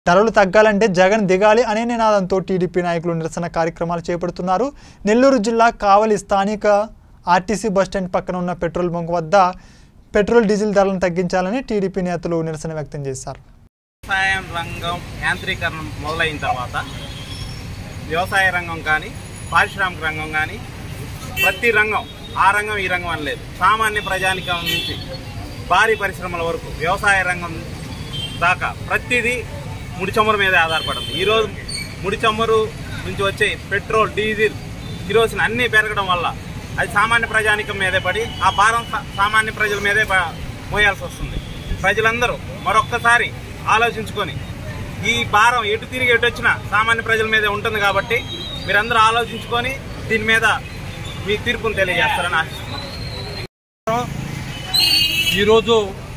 ధరలు తగ్గాలంటే జగన్ దిగాలి అనే నినాదంతో టీడీపీ నాయకులు నిరసన కార్యక్రమాలు చేపడుతున్నారు నెల్లూరు జిల్లా కావలి స్థానిక ఆర్టీసీ బస్టాండ్ పక్కన ఉన్న పెట్రోల్ బంక్ వద్ద పెట్రోల్ డీజిల్ ధరలను తగ్గించాలని టీడీపీ నేతలు నిరసన వ్యక్తం చేశారు వ్యవసాయం రంగం యాంత్రీకరణ మొదలైన తర్వాత వ్యవసాయ రంగం కానీ పారిశ్రామిక రంగం కానీ ప్రతి రంగం ఆ రంగం ఈ రంగం అని లేదు సామాన్య ప్రజానికం నుంచి భారీ పరిశ్రమల వరకు వ్యవసాయ రంగం దాకా ప్రతిదీ ముడి చమురు మీదే ఆధారపడింది ఈరోజు ముడి చమురు నుంచి వచ్చే పెట్రోల్ డీజిల్ కిరోసిన్ అన్నీ పెరగడం వల్ల అది సామాన్య ప్రజానికం మీదే పడి ఆ భారం సా- సామాన్య ప్రజల మీదే ప- మోయాల్సి వస్తుంది ప్రజలందరూ మరొక్కసారి ఆలోచించుకొని ఈ భారం ఎటు తిరిగి ఎటు వచ్చినా సామాన్య ప్రజల మీదే ఉంటుంది కాబట్టి మీరందరూ ఆలోచించుకొని దీని మీద మీ తీర్పును తెలియజేస్తారని ఆశిస్తున్నాను ఈరోజు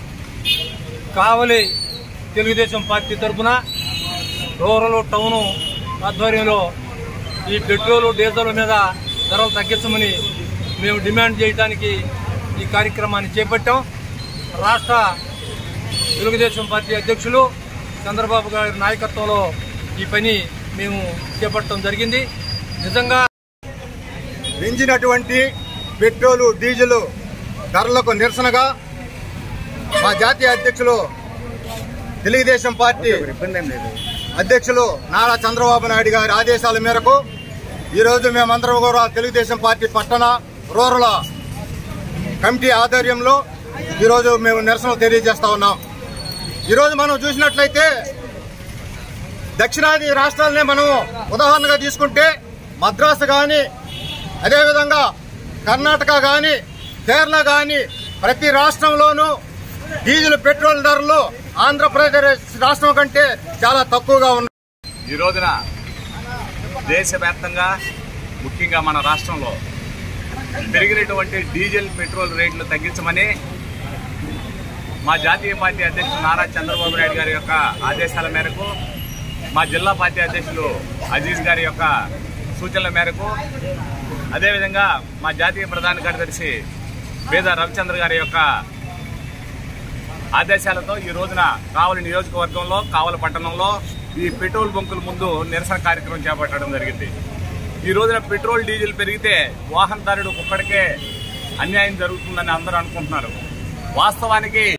కావలి తెలుగుదేశం పార్టీ తరఫున రూరల్ టౌన్ ఆధ్వర్యంలో ఈ పెట్రోలు డీజిల్ మీద ధరలు తగ్గించమని మేము డిమాండ్ చేయడానికి ఈ కార్యక్రమాన్ని చేపట్టాం రాష్ట్ర తెలుగుదేశం పార్టీ అధ్యక్షులు చంద్రబాబు గారి నాయకత్వంలో ఈ పని మేము చేపట్టడం జరిగింది నిజంగా పెంచినటువంటి పెట్రోలు డీజిల్ ధరలకు నిరసనగా మా జాతీయ అధ్యక్షులు తెలుగుదేశం పార్టీ అధ్యక్షులు నారా చంద్రబాబు నాయుడు గారి ఆదేశాల మేరకు ఈరోజు మేమందరం కూడా తెలుగుదేశం పార్టీ పట్టణ రూరల్ కమిటీ ఆధ్వర్యంలో ఈరోజు మేము నిరసన తెలియజేస్తా ఉన్నాం ఈరోజు మనం చూసినట్లయితే దక్షిణాది రాష్ట్రాలనే మనం ఉదాహరణగా తీసుకుంటే మద్రాసు కానీ అదేవిధంగా కర్ణాటక కానీ కేరళ కానీ ప్రతి రాష్ట్రంలోనూ డీజిల్ పెట్రోల్ ధరలు ఆంధ్రప్రదేశ్ రాష్ట్రం కంటే చాలా తక్కువగా ఉన్నాయి ఈ రోజున దేశవ్యాప్తంగా ముఖ్యంగా మన రాష్ట్రంలో పెరిగినటువంటి డీజిల్ పెట్రోల్ రేట్లు తగ్గించమని మా జాతీయ పార్టీ అధ్యక్షులు నారా చంద్రబాబు నాయుడు గారి యొక్క ఆదేశాల మేరకు మా జిల్లా పార్టీ అధ్యక్షులు అజీజ్ గారి యొక్క సూచనల మేరకు అదేవిధంగా మా జాతీయ ప్రధాన కార్యదర్శి బేద రవిచంద్ర గారి యొక్క ఆదేశాలతో ఈ రోజున కావలి నియోజకవర్గంలో కావలి పట్టణంలో ఈ పెట్రోల్ బంకుల ముందు నిరసన కార్యక్రమం చేపట్టడం జరిగింది ఈ రోజున పెట్రోల్ డీజిల్ పెరిగితే వాహనదారుడు ఒక్కడికే అన్యాయం జరుగుతుందని అందరూ అనుకుంటున్నారు వాస్తవానికి